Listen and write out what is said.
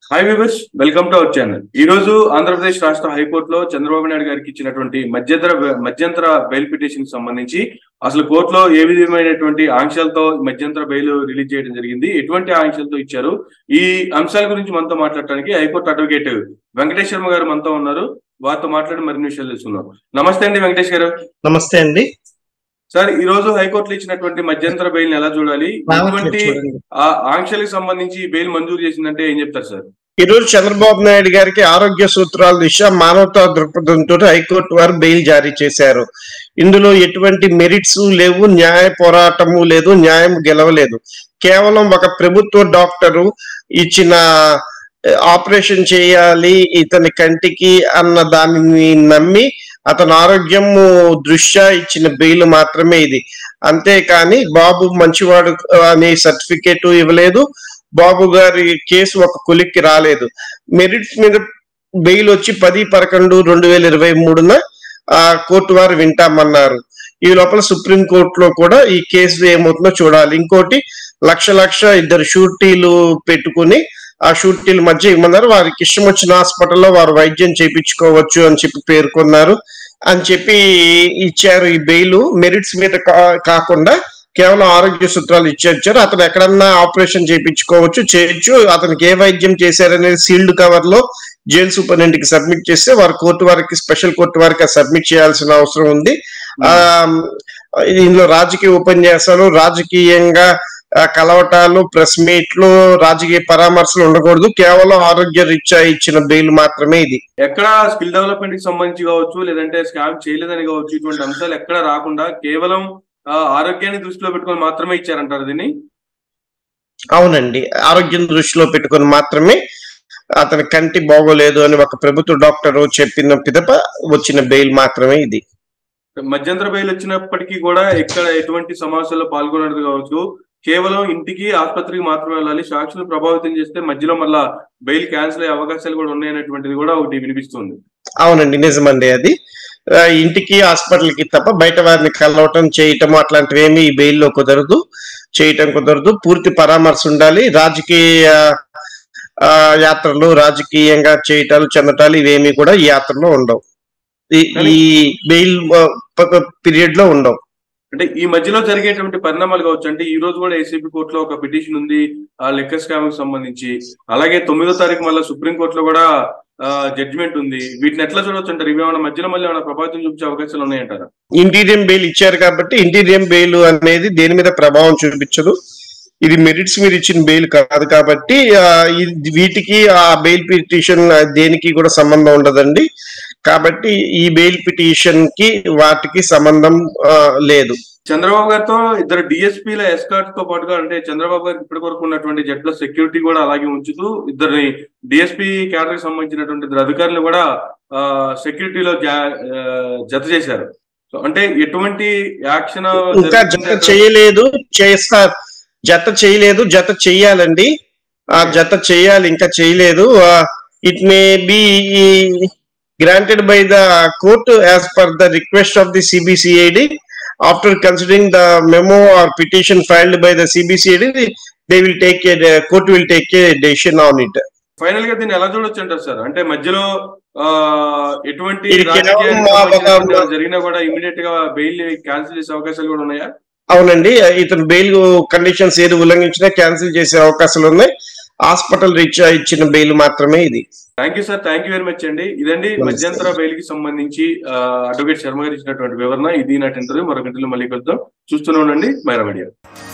Hi viewers welcome to our channel ఈ రోజు ఆంధ్రప్రదేశ్ రాష్ట్ర హైకోర్టులో చంద్రబాబు నాయుడు గారికి ఇచ్చినటువంటి మధ్యంతర మధ్యంతర బెయిల్ పిటిషన్ కి సంబంధించి అసలు కోర్టులో ఏ విధమైనటువంటి ఆంక్షలతో మధ్యంతర బెయిల్ రిలీజ్ చేయడం జరిగింది ఎటువంటి ఆంక్షలతో ఇచ్చారు ఈ అంశాల గురించి మనతో మాట్లాడటానికి హైకోర్టు అడ్వకేట్ వెంకటేష్ శర్మ గారు మనతో ఉన్నారు వారితో మాట్లాడి మరిన్ని విషయాలు తెలుసుకుందాం నమస్తే అండి వెంకటేష్ గారు నమస్తే అండి సార్ ఈ రోజు హైకోర్టులో ఇచ్చినటువంటి మధ్యంతర బెయిల్ ఎలా చూడాలి ఎటువంటి ఆ ఆంక్షలకు సంబంధించి బెయిల్ మంజూరు చేసిందంటే ఏం చెప్తారు సార్ ఈ రోజు చంద్రబాబు నాయుడు గారికి ఆరోగ్య సూత్రాల దిశ మానవతా దృక్పథంతో హైకోర్టు వారు బెయిల్ జారీ చేశారు ఇందులో ఎటువంటి మెరిట్స్ లేవు న్యాయ పోరాటము లేదు న్యాయం గెలవలేదు కేవలం ఒక ప్రభుత్వ డాక్టరు ఇచ్చిన ఆపరేషన్ చేయాలి ఇతని కంటికి అన్న దానిని నమ్మి అతని ఆరోగ్యము దృష్ట్యా ఇచ్చిన బెయిల్ మాత్రమే ఇది అంతేకాని బాబు మంచివాడు అనే సర్టిఫికేట్ ఇవ్వలేదు బాబు గారి కేసు ఒక కొలిక్కి రాలేదు మెరిట్స్ మీద బెయిల్ వచ్చి పది పదకొండు రెండు వేల ఇరవై మూడున ఆ కోర్టు వారు వింటామన్నారు ఈ లోపల సుప్రీం కోర్టులో కూడా ఈ కేసు ఏమవుతుందో చూడాలి ఇంకోటి లక్ష లక్ష ఇద్దరు షూటీలు పెట్టుకుని ఆ షూటీల మధ్య ఇమ్మన్నారు వారికి ఇష్టం వచ్చిన హాస్పిటల్లో వారు వైద్యం చేయించుకోవచ్చు అని చెప్పి పేర్కొన్నారు అని చెప్పి ఇచ్చారు ఈ బెయిల్ మెరిట్స్ మీద కాకుండా కేవలం ఆరోగ్య సూత్రాలు ఇచ్చారు అతను ఎక్కడన్నా ఆపరేషన్ చేయించుకోవచ్చు చేయొచ్చు అతనికి ఏ వైద్యం చేశారనేది సీల్డ్ కవర్ లో జైలు సూపరింటెండెంట్ కి సబ్మిట్ చేస్తే వారు కోర్టు వారికి స్పెషల్ కోర్టు వారికి సబ్మిట్ చేయాల్సిన అవసరం ఉంది ఆ ఇందులో రాజకీయ ఉపన్యాసాలు రాజకీయంగా కలవటాలు ప్రెస్ మీట్లు రాజకీయ పరామర్శలు ఉండకూడదు కేవలం ఆరోగ్య రీత్యా ఇచ్చిన బెయిల్ మాత్రమే ఇది ఎక్కడ స్కిల్ డెవలప్మెంట్ కి సంబంధించి కావచ్చు లేదంటే స్కామ్ చేయలేదని కావచ్చు ఇటువంటి అంశాలు ఎక్కడ రాకుండా కేవలం ఆరోగ్యాన్ని దృష్టిలో పెట్టుకొని మాత్రమే ఇచ్చారంటారు దీన్ని అవునండి ఆరోగ్యం దృష్టిలో పెట్టుకొని మాత్రమే అతని కంటి బాగోలేదు అని ఒక ప్రభుత్వ డాక్టర్ చెప్పిన పిదప వచ్చిన బెయిల్ మాత్రమే ఇది మధ్యంతర బెయిల్ వచ్చినప్పటికీ కూడా ఎక్కడ ఎటువంటి సమస్యల్లో పాల్గొనదు కావచ్చు కేవలం ఇంటికి ఆసుపత్రికి మాత్రమే వెళ్ళాలి సాక్షులు ప్రభావితం చేస్తే మధ్యలో మళ్ళా బెయిల్ క్యాన్సిల్ అయ్యే అవకాశాలు కూడా ఉన్నాయనేటువంటిది కూడా ఒకటి వినిపిస్తుంది అవునండి నిజమండి అది ఇంటికి హాస్పిటల్ కి తప్ప బయట వారిని కలవటం చేయటం అట్లాంటివి ఏమి ఈ బెయిల్లో కుదరదు చేయటం కుదరదు పూర్తి పరామర్శ ఉండాలి రాజకీయ యాత్రలు రాజకీయంగా చేయటాలు చెందటాలు ఇవేమి కూడా ఈ యాత్రలో ఉండవు ఈ బెయిల్ పీరియడ్ లో ఉండవు అంటే ఈ మధ్యలో జరిగేటువంటి పరిణామాలు కావచ్చు అంటే ఈ రోజు కూడా ఏసీబీ కోర్టులో ఒక పిటిషన్ ఉంది ఆ లెక్క స్కామ్ కి సంబంధించి అలాగే తొమ్మిదో తారీఖు మళ్ళీ సుప్రీం కోర్టులో కూడా జడ్జిమెంట్ ఉంది వీటిని ఎట్లా చూడొచ్చు అంటారు ఇవి ఏమైనా మధ్యలో మళ్ళీ ఏమైనా ప్రభావితం చూపించే అవకాశాలు ఉన్నాయంటారా ఇంటీరియం బెయిల్ ఇచ్చారు కాబట్టి ఇంటీరియం బెయిల్ అనేది దేని మీద ప్రభావం చూపించదు ఇది మెరిట్స్ మీద ఇచ్చిన బెయిల్ కాదు కాబట్టి వీటికి ఆ బెయిల్ పిటిషన్ దేనికి కూడా సంబంధం ఉండదండి కాబట్టి ఈ బెయిల్ పిటిషన్ కి వాటికి సంబంధం లేదు చంద్రబాబు గారితో ఇద్దరు డిఎస్పీల ఎస్కాట్ తో పాటుగా అంటే చంద్రబాబు గారికి ఇప్పటి వరకు ఉన్నటువంటి జట్ల సెక్యూరిటీ కూడా అలాగే ఉంచుతూ ఇద్దరిని డిఎస్పీ క్యాడర్ కి సంబంధించినటువంటి ఇద్దరు అధికారులు కూడా సెక్యూరిటీలో జత చేశారు సో అంటే ఎటువంటి యాక్షన్ ఇంకా జత చేయలేదు చేస్తారు జత చేయలేదు జత చెయ్యాలండి ఆ జత చేయాలి ఇంకా చేయలేదు it may be granted by the court as per the request of the CBCID after considering the memo or petition filed by the CBCID, they will take a the court will take a decision on it. Final గా దీన్ని ఎలా చూడొచ్చు అంటారు sir అంటే మధ్యలో ఎటువంటి జరిగినా కూడా ఇమీడియట్ గా బెయిల్ క్యాన్సిల్ చేసే అవకాశాలు కూడా ఉన్నాయా అవునండి ఇతను బెయిల్ కండిషన్స్ ఏది ఉల్లంఘించినా క్యాన్సిల్ చేసే అవకాశాలు ఉన్నాయి హాస్పిటల్ రీచ్ ఇచ్చిన బెయిల్ మాత్రమే ఇది thank you sir thank you very much అండి ఇదండి మధ్యంతర బెయిల్ కి సంబంధించి అడ్వకేట్ శర్మ గారు ఇచ్చినటువంటి వివరణ ఇది నాటి ఇంటర్వ్యూ మరొక ఇంటర్వ్యూ మళ్ళీ కలుద్దాం చూస్తూనే ఉండండి మైరా మీడియా